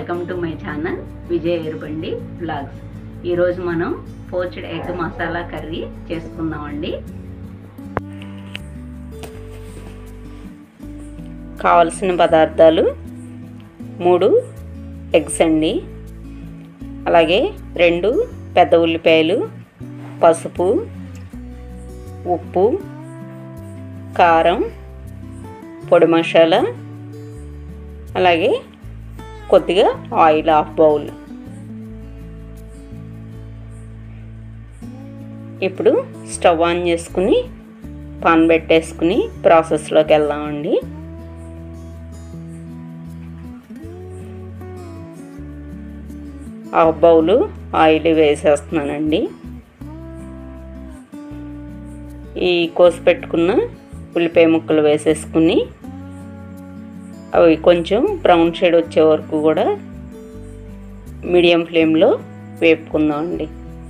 welcome to my channel Vijay Erubandi blogs ఈరోజు మనం poached egg masala curry చేసుకుందామండి కావలసిన పదార్థాలు మూడు ఎగ్స్ అండి అలాగే రెండు పెద్ద ఉల్లిపాయలు పసుపు ఉప్పు కారం పొడి మసాలా అలాగే కొద్దిగా ఆయిల్ హాఫ్ బౌల్ ఇప్పుడు స్టవ్ ఆన్ చేసుకుని పాన్ పెట్టేసుకుని ప్రాసెస్లోకి వెళ్దామండి హాఫ్ బౌలు ఆయిల్ వేసేస్తున్నానండి ఈ కోసి పెట్టుకున్న ఉల్లిపాయ ముక్కలు వేసేసుకుని అవి కొంచెం బ్రౌన్ షేడ్ వచ్చే వరకు కూడా మీడియం ఫ్లేమ్లో వేపుకుందామండి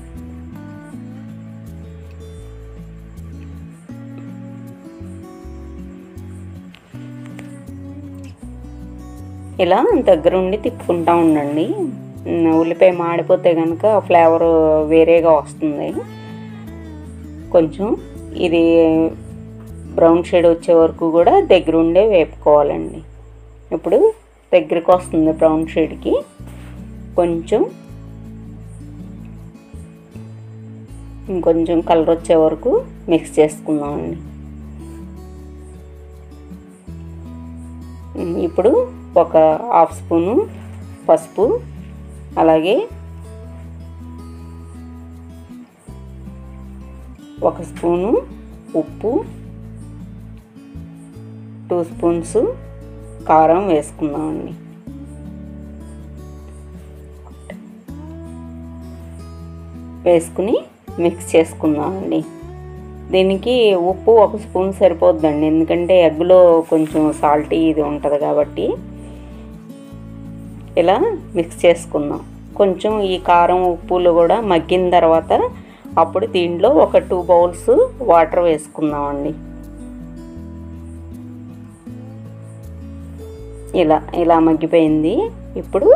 ఇలా దగ్గరుండి తిప్పుకుంటా ఉండండి ఉల్లిపాయ మాడిపోతే కనుక ఫ్లేవర్ వేరేగా వస్తుంది కొంచెం ఇది బ్రౌన్ షేడ్ వచ్చే వరకు కూడా దగ్గరుండే వేపుకోవాలండి ఇప్పుడు దగ్గరికి వస్తుంది బ్రౌన్ షేడ్కి కొంచెం ఇంకొంచెం కలర్ వచ్చే వరకు మిక్స్ చేసుకుందామండి ఇప్పుడు ఒక హాఫ్ స్పూను పసుపు అలాగే ఒక స్పూను ఉప్పు టూ స్పూన్స్ కారం వేసుకుందామండి వేసుకుని మిక్స్ చేసుకుందామండి దీనికి ఉప్పు ఒక స్పూన్ సరిపోద్దండి ఎందుకంటే ఎగ్లో కొంచెం సాల్టీ ఇది ఉంటుంది కాబట్టి ఇలా మిక్స్ చేసుకుందాం కొంచెం ఈ కారం ఉప్పులు కూడా మగ్గిన తర్వాత అప్పుడు దీంట్లో ఒక టూ బౌల్స్ వాటర్ వేసుకుందామండి ఇలా ఇలా మగ్గిపోయింది ఇప్పుడు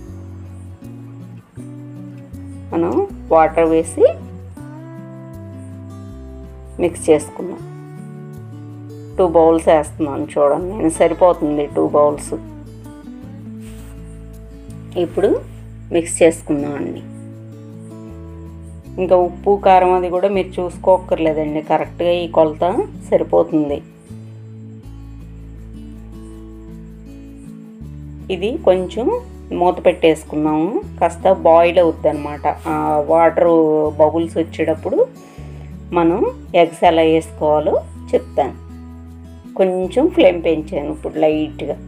మనం వాటర్ వేసి మిక్స్ చేసుకుందాం టూ బౌల్స్ వేస్తున్నాను చూడండి నేను సరిపోతుంది టూ బౌల్స్ ఇప్పుడు మిక్స్ చేసుకుందామండి ఇంకా ఉప్పు కారం అది కూడా మీరు చూసుకోక్కర్లేదండి కరెక్ట్గా ఈ కొలత సరిపోతుంది ఇది కొంచెం మూత పెట్టేసుకున్నాము కాస్త బాయిల్ అవుద్ది అనమాట వాటర్ బబుల్స్ వచ్చేటప్పుడు మనం ఎగ్స్ ఎలా వేసుకోవాలో చెప్తాను కొంచెం ఫ్లేమ్ పెంచాను ఇప్పుడు లైట్గా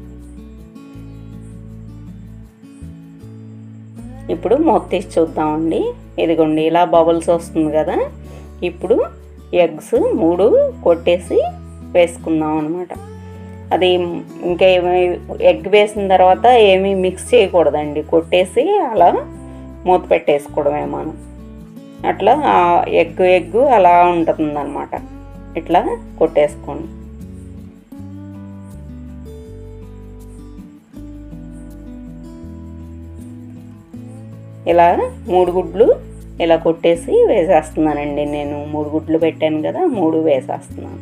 ఇప్పుడు మూత తీసి చూద్దామండి ఇదిగోండి ఇలా బబుల్స్ వస్తుంది కదా ఇప్పుడు ఎగ్స్ మూడు కొట్టేసి వేసుకుందాం అనమాట అది ఇంకా ఎగ్ వేసిన తర్వాత ఏమీ మిక్స్ చేయకూడదండి కొట్టేసి అలా మూత పెట్టేసుకోవడమే మనం అట్లా ఎగ్ ఎగ్ అలా ఉంటుందన్నమాట ఇట్లా కొట్టేసుకోండి ఇలా మూడు గుడ్లు ఇలా కొట్టేసి వేసేస్తున్నానండి నేను మూడు గుడ్లు పెట్టాను కదా మూడు వేసేస్తున్నాను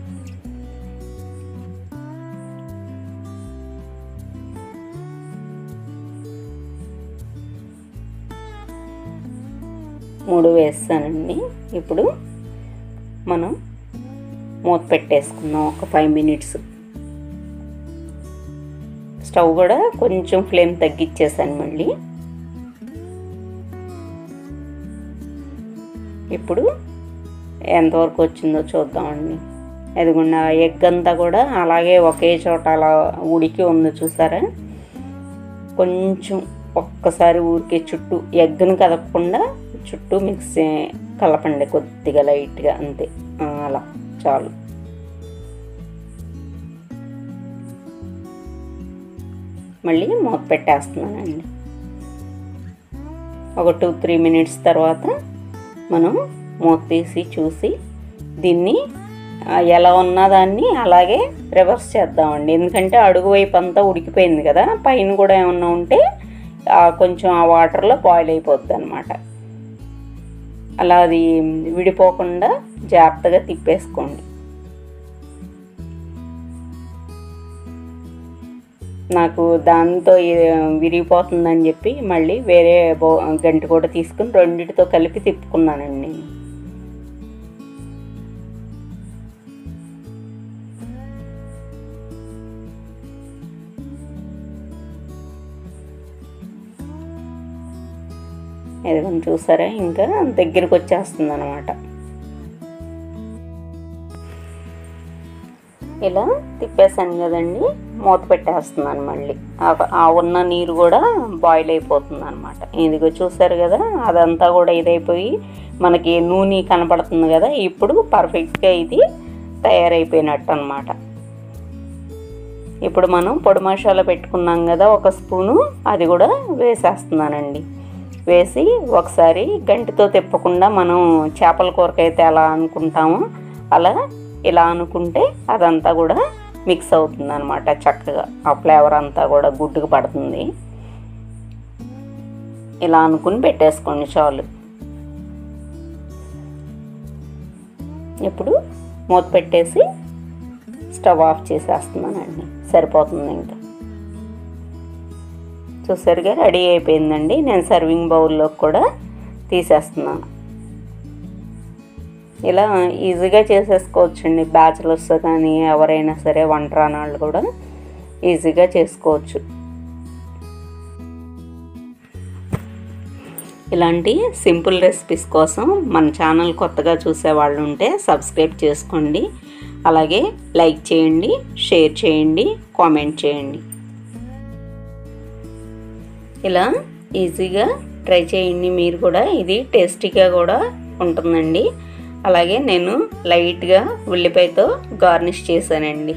మూడు వేస్తానండి ఇప్పుడు మనం మూత పెట్టేసుకుందాం ఒక ఫైవ్ మినిట్స్ స్టవ్ కూడా కొంచెం ఫ్లేమ్ తగ్గించేసాను మళ్ళీ ఇప్పుడు ఎంతవరకు వచ్చిందో చూద్దామండి ఎదుగుండా ఎగ్ అంతా కూడా అలాగే ఒకే చోట అలా ఉడికి ఉంది చూసారా కొంచెం ఒక్కసారి ఊరికే చుట్టూ ఎగ్ని కదపకుండా చుట్టూ మిక్స్ కలపండి కొద్దిగా లైట్గా అంతే అలా చాలు మళ్ళీ మూత పెట్టేస్తున్నానండి ఒక టూ త్రీ మినిట్స్ తర్వాత మనం మూత తీసి చూసి దీన్ని ఎలా ఉన్నదాన్ని అలాగే రివర్స్ చేద్దామండి ఎందుకంటే అడుగు వైపు అంతా ఉడికిపోయింది కదా పైన కూడా ఏమన్నా ఉంటే ఆ కొంచెం ఆ వాటర్లో బాయిల్ అయిపోద్ది అనమాట అలా అది విడిపోకుండా జాగ్రత్తగా తిప్పేసుకోండి నాకు దాంతో ఇది విరిగిపోతుందని చెప్పి మళ్ళీ వేరే బో గంటి కూడా తీసుకుని రెండింటితో కలిపి తిప్పుకున్నానండి నేను ఎదుగుని చూసారా ఇంకా దగ్గరికి వచ్చేస్తుంది అనమాట ఇలా తిప్పేసాను కదండి మూత పెట్టేస్తున్నాను మళ్ళీ ఆ- ఆ ఉన్న నీరు కూడా బాయిల్ అయిపోతుంది అనమాట ఇదిగో చూసారు కదా అదంతా కూడా ఇదైపోయి మనకి నూనె కనపడుతుంది కదా ఇప్పుడు పర్ఫెక్ట్గా ఇది తయారైపోయినట్టు అనమాట ఇప్పుడు మనం పొడి మసాలా పెట్టుకున్నాం కదా ఒక స్పూను అది కూడా వేసేస్తున్నానండి వేసి ఒకసారి గంటితో తిప్పకుండా మనం చేపల కూరకైతే ఎలా అనుకుంటామో అలా ఇలా అనుకుంటే అదంతా కూడా మిక్స్ అవుతుంది అనమాట చక్కగా ఆ ఫ్లేవర్ అంతా కూడా గుడ్డుకు పడుతుంది ఇలా అనుకుని పెట్టేసుకోండి చాలు ఇప్పుడు మూత పెట్టేసి స్టవ్ ఆఫ్ చేసేస్తున్నానండి సరిపోతుంది ఇంకా చూసారుగా రెడీ అయిపోయిందండి నేను సర్వింగ్ బౌల్లోకి కూడా తీసేస్తున్నాను ఇలా ఈజీగా చేసేసుకోవచ్చండి బ్యాచిలర్స్ కానీ ఎవరైనా సరే వంట రాని వాళ్ళు కూడా ఈజీగా చేసుకోవచ్చు ఇలాంటి సింపుల్ రెసిపీస్ కోసం మన ఛానల్ కొత్తగా చూసే వాళ్ళు ఉంటే సబ్స్క్రైబ్ చేసుకోండి అలాగే లైక్ చేయండి షేర్ చేయండి కామెంట్ చేయండి ఇలా ఈజీగా ట్రై చేయండి మీరు కూడా ఇది టేస్టీగా కూడా ఉంటుందండి అలాగే నేను లైట్గా ఉల్లిపాయతో గార్నిష్ చేశానండి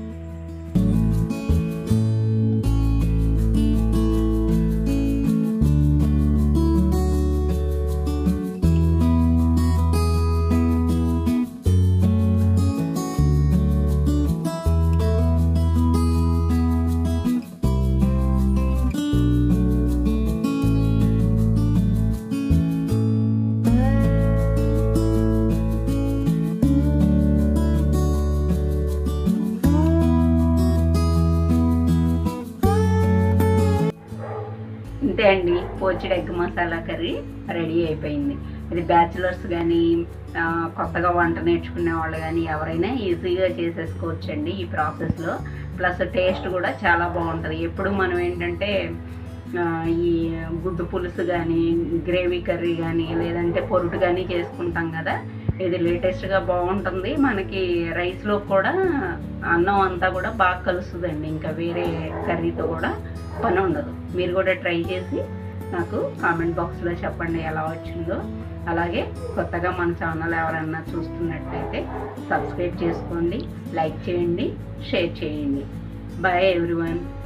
ఇంతే అండి poached egg masala curry ready అయిపోయింది ఇది బ్యాచిలర్స్ కానీ కొత్తగా వంట నేర్చుకునే వాళ్ళు కానీ ఎవరైనా ఈజీగా చేసేసుకోవచ్చండి ఈ ప్రాసెస్లో ప్లస్ టేస్ట్ కూడా చాలా బాగుంటుంది ఎప్పుడు మనం ఏంటంటే ఆ, ఈ గుడ్డు పులుసు కానీ గ్రేవీ కర్రీ కానీ లేదంటే పొరుటు కానీ చేసుకుంటాం కదా ఇది లేటెస్ట్గా బాగుంటుంది మనకి రైస్లో కూడా అన్నం అంతా కూడా బాగా కలుస్తుందండి ఇంకా వేరే కర్రీతో కూడా పని ఉండదు మీరు కూడా ట్రై చేసి నాకు కామెంట్ బాక్స్లో చెప్పండి ఎలా వచ్చిందో అలాగే కొత్తగా మన ఛానల్ ఎవరన్నా చూస్తున్నట్లయితే సబ్స్క్రైబ్ చేసుకోండి లైక్ చేయండి షేర్ చేయండి బాయ్ ఎవ్రీవన్